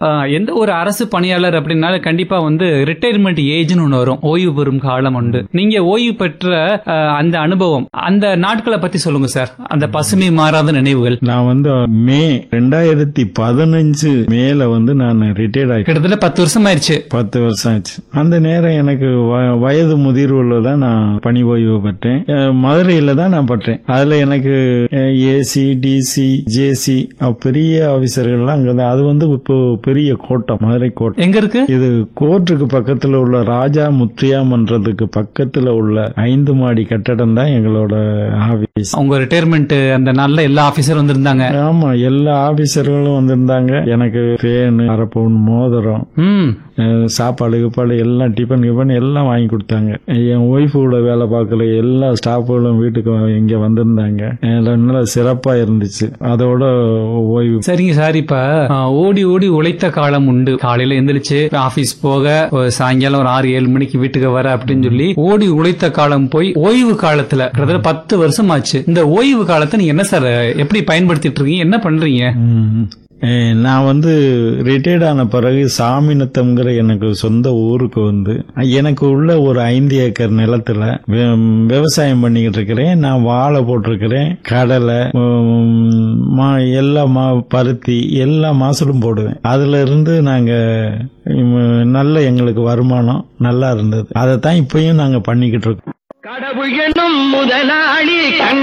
ஆஹ், எந்த ஒரு அரசு பணியாளர் அப்படின்னால கண்டிப்பா வந்து ரிட்டையர்மெண்ட் ஏஜ்னு ஒன்று வரும் ஓய்வு பெறும் காலம் உண்டு நீங்க ஓய்வு பெற்ற ஆஹ், அந்த அனுபவம் அந்த நாட்களை பத்தி சொல்லுங்க சார் அந்த பசுமை மாறாத நினைவுகள் நான் வந்து மே ரெண்டாயிரத்தி பதினஞ்சு மேல வந்து நான் ரிட்டையர்ட் ஆகி கிட்டத்தட்ட பத்து வருஷம் ஆயிருச்சு பத்து வருஷம் ஆச்சு அந்த நேரம் எனக்கு வ- வயது முதிர்வுல தான் நான் பணி ஓய்வு பெற்றேன் அஹ் மதுரையில தான் நான் பட்டேன் அதுல எனக்கு ஏசி டிசி ஜேசி பெரிய ஆபீசர்கள்லாம் அங்க தான். அது வந்து இப்போ பெரிய கோட்டம் மதுரை கோட்டம் எங்க இருக்கு இது கோர்ட்டுக்கு பக்கத்துல உள்ள ராஜா முத்தியா மன்றத்துக்கு பக்கத்துல உள்ள ஐந்து மாடி கட்டடம் தான் எங்களோட ஆபீஸ் உங்க ரிட்டையர்மெண்ட் அந்த நாள்ல எல்லா ஆபீசரும் வந்திருந்தாங்க ஆமா எல்லா ஆபீசர்களும் வந்திருந்தாங்க எனக்கு பேனு அரப்பவுன் மோதிரம் ம் அஹ் சாப்பாடு கீப்பாடு எல்லாம் டிஃபன் கிஃபன் எல்லாம் வாங்கி கொடுத்தாங்க என் ஒய்ஃபு கூட வேலை பார்க்கல எல்லா ஸ்டாஃபுகளும் வீட்டுக்கு இங்க வந்திருந்தாங்க அஹ் நல்லா சிறப்பா இருந்துச்சு அதோட ஓய்வு சரிங்க சார் இப்ப ஆ, ஓடி ஓடி உழைத்த காலம் உண்டு காலையில எந்திரிச்சு ஆபீஸ் போக ஒரு சாயங்காலம் ஒரு ஆறு ஏழு மணிக்கு வீட்டுக்கு வர அப்படின்னு சொல்லி ஓடி உழைத்த காலம் போய் ஓய்வு காலத்துல கிட்டத்தட்ட பத்து வருஷம் ஆச்சு இந்த ஓய்வு காலத்தை நீங்க என்ன சார் எப்படி பயன்படுத்திட்டு இருக்கீங்க என்ன பண்றீங்க ம். அஹ் நான் வந்து ரிட்டையர்ட் ஆன பிறகு சாமிநத்தம்ங்கிற எனக்கு சொந்த ஊருக்கு வந்து எனக்கு உள்ள ஒரு ஐந்து ஏக்கர் நிலத்துல வி- விவசாயம் பண்ணிக்கிட்டு இருக்கிறேன் நான் வாழை போட்டிருக்கிறேன் கடலை உம், மா எல்லா மா பருத்தி எல்லா மாசலும் போடுவேன் அதுல இருந்து நாங்க உம், நல்ல எங்களுக்கு வருமானம் நல்லா இருந்தது அதை தான் இப்பயும் நாங்க பண்ணிக்கிட்டு இருக்கோம் கடவுள் எனும் முதலாளி கண்